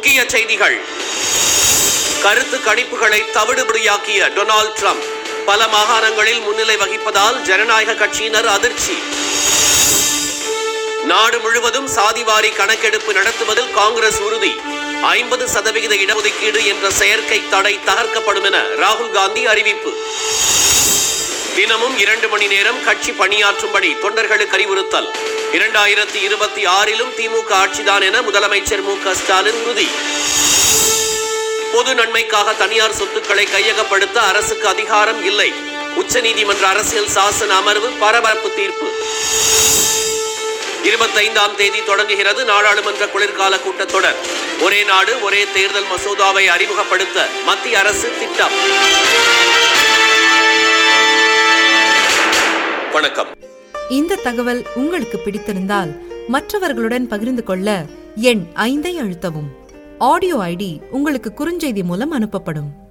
முக்கிய செய்திகள் கருத்து கணிப்புகளை தவிடுபடியாக்கிய டொனால்ட் ட்ரம்ப் பல மாகாணங்களில் முன்னிலை வகிப்பதால் ஜனநாயக கட்சியினர் அதிர்ச்சி நாடு முழுவதும் சாதிவாரி கணக்கெடுப்பு நடத்துவதில் காங்கிரஸ் உறுதி ஐம்பது சதவிகித இடஒதுக்கீடு என்ற செயற்கை தடை தகர்க்கப்படும் என ராகுல் காந்தி அறிவிப்பு தினமும் இரண்டு மணி நேரம் கட்சி பணியாற்றும்படி தொண்டர்களுக்கு அறிவுறுத்தல் இரண்டாயிரத்தி இருபத்தி ஆறிலும் திமுக ஆட்சிதான் என முதலமைச்சர் மு க ஸ்டாலின் உறுதி பொது நன்மைக்காக தனியார் சொத்துக்களை கையகப்படுத்த அரசுக்கு அதிகாரம் இல்லை உச்சநீதிமன்ற அரசியல் சாசன அமர்வு பரபரப்பு தீர்ப்பு இருபத்தைந்தாம் தேதி தொடங்குகிறது நாடாளுமன்ற குளிர்கால கூட்டத்தொடர் ஒரே நாடு ஒரே தேர்தல் மசோதாவை அறிமுகப்படுத்த மத்திய அரசு திட்டம் வணக்கம் இந்த தகவல் உங்களுக்கு பிடித்திருந்தால் மற்றவர்களுடன் பகிர்ந்து கொள்ள எண் ஐந்தை அழுத்தவும் ஆடியோ ஐடி உங்களுக்கு குறுஞ்செய்தி மூலம் அனுப்பப்படும்